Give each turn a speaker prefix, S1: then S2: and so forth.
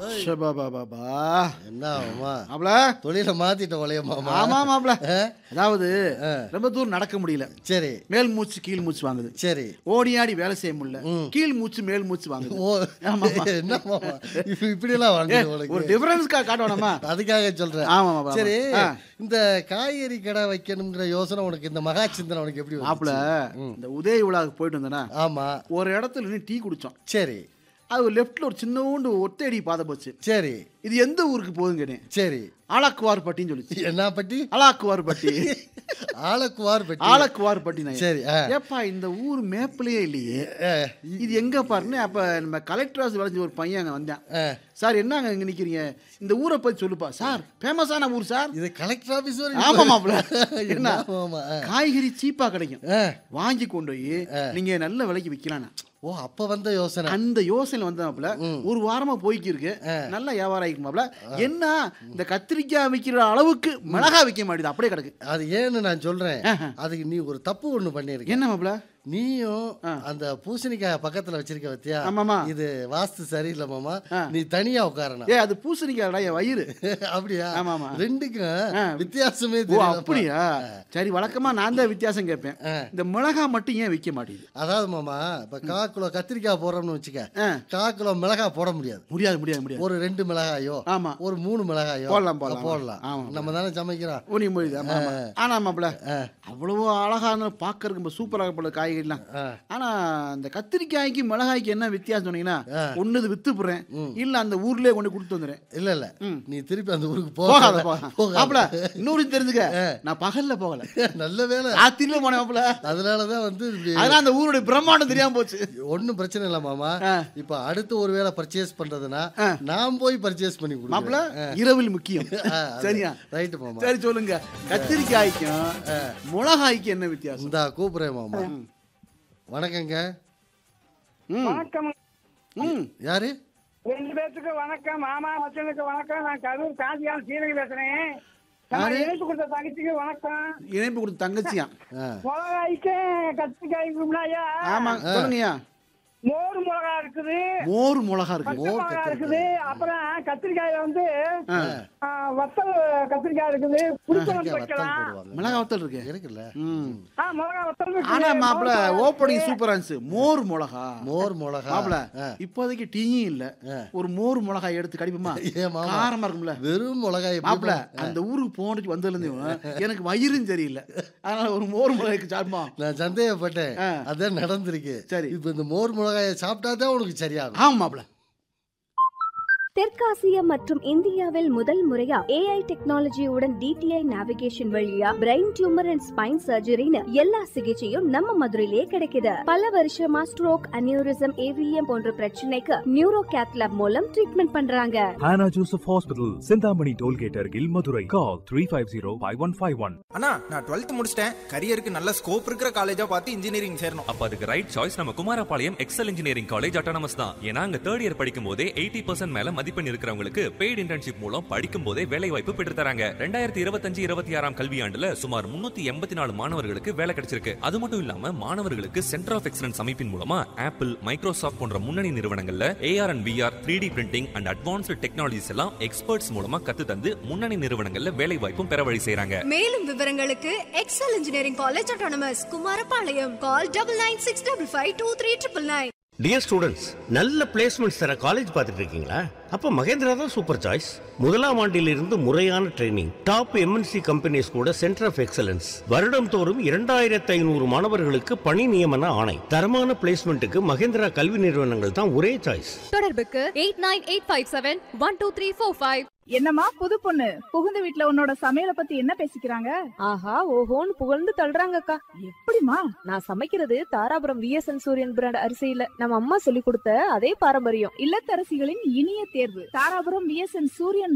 S1: ஷபாபாபாபா.
S2: என்ன மாமா
S1: மாப்ள
S2: தொழில மாத்திட்ட ஒலைய மாமா
S1: ஆமா மாப்ள
S2: ஆ?
S1: அதாவது
S2: ஆ.
S1: ரொம்ப தூரம் நடக்க முடியல
S2: சரி
S1: மேல் மூச்சு கீழ் மூச்சு வாங்குது
S2: சரி
S1: ஓடி ஆடி வேலை செய்ய முடியல கீழ் மூச்சு மேல் மூச்சு வாங்குது
S2: ஓ
S1: ஆமா, ஆமா.
S2: என்ன மாமா இப்ப இப்படி எல்லாம்
S1: ஏ,
S2: வாங்க
S1: ஒரு
S2: உனக்கு
S1: டிஃபரன்ஸ்க்கா காட்டணுமா
S2: அதுக்காக சொல்றேன்
S1: ஆமா மாப்ள
S2: சரி
S1: ஆ.
S2: இந்த காய்கறி கடை வைக்கணுங்கிற யோசனை உனக்கு இந்த மகா சிந்தனை உனக்கு எப்படி
S1: மாப்ள
S2: வந்துச்சு?
S1: இந்த உதய விழாவுக்கு போயிட்டு வந்தேனா
S2: ஆமா
S1: ஒரு இடத்துல நின்னு டீ குடிச்சோம்
S2: சரி
S1: அது லெஃப்ட்ல ஒரு சின்னோண்டு ஒத்தடி பாதை போச்சு
S2: சரி
S1: இது எந்த ஊருக்கு போகுதுன்னு கேட்டேன்
S2: சரி
S1: ஆலக்குவார்பட்டின்னு சொல்லிச்சு
S2: என்ன பட்டி
S1: ஆலாக்குவார்பட்டி
S2: ஆலக்குவார் பெட்டி
S1: ஆலக்குவார்பட்டி நான்
S2: சரி ஆ.
S1: ஏப்பா இந்த ஊர் மேப்லயே இல்லையே
S2: ஆ,
S1: இது எங்க பாருன்னு அப்ப நம்ம கலெக்டர் ஆஃபீஸ் வளைஞ்ச ஒரு பையன் அங்க வந்தான்
S2: ஆ.
S1: சார் என்னங்க இங்க நிக்கிறீங்க இந்த ஊரை பத்தி சொல்லுப்பா சார் ஃபேமஸான ஊர் சார்
S2: இது கலெக்டர் ஆபீஸ் வரைக்கும்
S1: ஆமா மாப்ள
S2: என்ன
S1: என்ன
S2: ஆமா ஆ.
S1: காய்கறி சீப்பா கிடைக்கும்
S2: ஆ.
S1: வாங்கி கொண்டு போய் நீங்க நல்ல விலைக்கு விற்கலாம்
S2: ஓ அப்ப வந்த யோசனை
S1: அந்த யோசனை வந்தாப்புல ஒரு வாரமா போய்க்கு இருக்கு நல்ல வியாபாரம் ஆகிக்குமாப்ல என்ன இந்த கத்திரிக்காய் விற்கிற அளவுக்கு மிளகா விற்க மாட்டேது அப்படியே கிடக்கு
S2: அது ஏன்னு நான் சொல்றேன் அதுக்கு நீ ஒரு தப்பு ஒண்ணு பண்ணிருக்க
S1: என்ன மாப்ள
S2: நீயும் அந்த பூசணிக்காய பக்கத்துல வச்சிருக்க பத்தியா
S1: ஆமாமா.
S2: இது வாஸ்து சரியில்லை மாமா நீ தனியா உட்காரணும்
S1: ஏ அது பூசணிக்காய்டா என் வயிறு
S2: அப்படியா
S1: ஆமாமா.
S2: ரெண்டுக்கும் வித்தியாசமே
S1: ஓ
S2: தெரியல
S1: அப்படியா சரி வழக்கமா நான் தான் வித்தியாசம் கேட்பேன் இந்த மிளகா மட்டும் ஏன் விற்க மாட்டேங்குது
S2: அதாவது மாமா இப்ப கா கிலோ கத்திரிக்காய் போடுறோம்னு வச்சுக்க
S1: ஆ.
S2: கா கிலோ மிளகாய் போட முடியாது
S1: முடியாது முடியாது முடியாது
S2: ஒரு ரெண்டு மிளகாயோ
S1: ஆமா
S2: ஒரு மூணு மிளகாயோ
S1: போடலாம், போடலாம்.
S2: போடலாம்
S1: ஆமா.
S2: நம்ம தானே சமைக்கிறோம்
S1: உனி முடியுது ஆமா ஆமா. ஆனா மாப்ள அவ்வளவு அழகான பாக்கறதுக்கு ரொம்ப சூப்பராக போல காய்கறிலாம் ஆனா அந்த கத்திரிக்காய்க்கு மிளகாய்க்கு என்ன வித்தியாசம் சொன்னீங்கன்னா ஒண்ணு இது வித்து போடுறேன் இல்ல அந்த ஊர்லயே கொண்டு கொடுத்து வந்துடுறேன்
S2: இல்ல இல்ல நீ திருப்பி அந்த ஊருக்கு
S1: போகாத
S2: போகாத
S1: போகாத மாப்ள இன்னொரு தெரிஞ்சுக்க நான் பகல்ல போகல
S2: நல்ல வேலை
S1: ராத்திரில போனேன் மாப்ள
S2: அதனாலதான் வந்து இப்படி
S1: அதனால அந்த ஊருடைய பிரம்மாண்டம் தெரியாம போச்சு
S2: ஒண்ணும் பிரச்சனை இல்ல மாமா
S1: ஆ.
S2: இப்ப அடுத்து ஒரு வேளை பர்ச்சேஸ் பண்றதுன்னா நான் போய் பர்ச்சேஸ் பண்ணி
S1: மாப்ள
S2: கொடுப்பேன்
S1: இரவில் முக்கியம் சரியா
S2: ரைட் மாமா
S1: சரி சொல்லுங்க கத்திரிக்காய்க்கும் மிளகாய்க்கு என்ன வித்தியாசம்
S2: இந்தா கூப்பிடுறேன் மாமா வணக்கங்க
S1: ம்,
S3: வணக்கம்
S1: ம்.
S2: யாரு
S3: ரெண்டு பேர்த்துக்கு வணக்கம் மாமா மச்சனுக்கு வணக்கம் நான் கரூர் காசியால் சீரகி பேசுறேன் நம்ம இணைப்பு கொடுத்த தங்கச்சிக்கு வணக்கம்
S1: இணைப்பு கொடுத்த தங்கச்சியா
S2: ஆ.
S3: மிளகாய்க்கு கத்திரிக்காய்க்கு முன்னாயா
S1: ஆமா சொல்லுங்கய்யா
S3: மோர் மிளகா இருக்குது
S1: மோர் மிளகா இருக்கு
S3: பச்சை மிளகா இருக்குது அப்புறம் கத்திரிக்காயில வந்து ஆ, வத்தல் கத்திரிக்காய் இருக்குது புளிக்குழம்பு
S2: வத்தல்
S3: வைக்கலாம்
S2: போடுவாங்க
S1: மிளகா வத்தல் இருக்கு
S2: இருக்குல்ல
S1: ம்.
S3: ஆ மிளகா வத்தல் இருக்குது.
S1: ஆனா மாப்பிள
S3: மோர் மிளகா
S1: ஓப்பனிங் சூப்பரா இருந்துச்சு மோர் மிளகா
S2: மோர் மிளகா
S1: மாப்பிள இப்போதைக்கு டீயும் இல்ல ஒரு மோர் மிளகாய் எடுத்து கடிப்போமா
S2: ஏன் மாமா?
S1: காரமா இருக்கும்ல
S2: வெறும் மிளகாய் எப்படி
S1: மாப்பிள அந்த ஊருக்கு போனதுக்கு வந்ததுல இருந்து எனக்கு வயிறும் சரியில்லை அதனால ஒரு மோர் மிளகாய்க்கு சாப்பிடுமா
S2: நான் சந்தேகப்பட்டேன்
S1: ஆ.
S2: அதான் நடந்திருக்கு
S1: சரி.
S2: இப்ப இந்த மோர் மிளகாயை சாப்பிட்டா தான் உனக்கு சரியாகும்
S1: ஆமா மாப்பிள
S4: தெற்காசியா மற்றும் இந்தியாவில் முதல் முறையா ஏஐ டெக்னாலஜியுடன் டிடிஐ நேவிகேஷன் வழியா பிரெயின் டியூமர் அண்ட் ஸ்பைன் சர்ஜரின்னு எல்லா சிகிச்சையும் நம்ம மதுரையிலேயே கிடைக்குது பல வருஷமா ஸ்ட்ரோக் அனியூரிசம் ஏவிஎம் போன்ற பிரச்சனைக்கு நியூரோ கேத்லாப் மூலம் ட்ரீட்மெண்ட் பண்றாங்க
S5: Hannah Joseph Hospital, Sindhamani Tollgate Argil, Madurai. Call 350-5151.
S6: அண்ணா நான் டுவெல்த் முடிச்சிட்டேன் கரியருக்கு நல்ல ஸ்கோப் இருக்கிற காலேஜா பார்த்து இன்ஜினியரிங் சேரணும்
S7: அப்ப அதுக்கு ரைட் சாய்ஸ் நம்ம Kumarapalayam Excel engineering college autonomous தான் ஏன்னா அங்க தேர்ட் இயர் படிக்கும் போதே எயிட்டி பர்சன்ட் மேல மதிப்பெண் இருக்கிறவங்களுக்கு பெய்டு இன்டர்ன்ஷிப் மூலம் படிக்கும் போதே வேலை வாய்ப்பு பெற்று தராங்க ரெண்டாயிரத்தி இருபத்தஞ்சு இருபத்தி ஆறாம் கல்வியாண்டுல சுமார் முன்னூத்தி எண்பத்தி நாலு மாணவர்களுக்கு வேலை கிடைச்சிருக்கு அது மட்டும் இல்லாம மாணவர்களுக்கு சென்டர் ஆஃப் எக்ஸலன்ஸ் அமைப்பின் மூலமா ஆப்பிள் மைக்ரோசாஃப்ட் போன்ற முன்னணி நிறுவனங்கள்ல AR and VR three D printing and advanced technologies எல்லாம் எக்ஸ்பர்ட்ஸ் மூலமா கத்து தந்து முன்னணி நிறுவனங்கள்ல வேலை வாய்ப்பும் பெற வழி செய்றாங்க
S8: மேலும் விவரங்களுக்கு Excel engineering college autonomous Kumarapalayam call double nine six double five two three triple nine
S9: dear students நல்ல பிளேஸ்மெண்ட்ஸ் தர காலேஜ் பார்த்துட்டு இருக்கீங்களா அப்ப மகேந்திரா தான் சூப்பர் சாய்ஸ் முதலாம் ஆண்டிலிருந்து முறையான ட்ரைனிங் டாப் எம்என்சி கம்பெனிஸ் கூட சென்டர் ஆஃப் எக்ஸலன்ஸ் வருடம் தோறும் இரண்டாயிரத்து ஐநூறு மாணவர்களுக்கு பணி நியமன ஆணை தரமான பிளேஸ்மெண்ட்டுக்கு மகேந்திரா கல்வி நிறுவனங்கள் தான் ஒரே சாய்ஸ்
S8: தொடர்புக்கு eight nine eight five seven one two three four five
S10: என்னம்மா புது பொண்ணு புகுந்த வீட்ல உன்னோட சமையலை பத்தி என்ன பேசிக்கிறாங்க
S11: ஆஹா ஓஹோன்னு புகழ்ந்து தள்ளுறாங்கக்கா
S10: எப்படிமா
S11: நான் சமைக்கிறது தாராபுரம் விஎஸ்என் சூரியன் பிராண்ட் அரிசியில நம்ம அம்மா சொல்லி கொடுத்த அதே பாரம்பரியம்
S10: இல்லத்தரசிகளின் இனிய தேர்வு தாராபுரம் விஎஸ்என் சூரியன்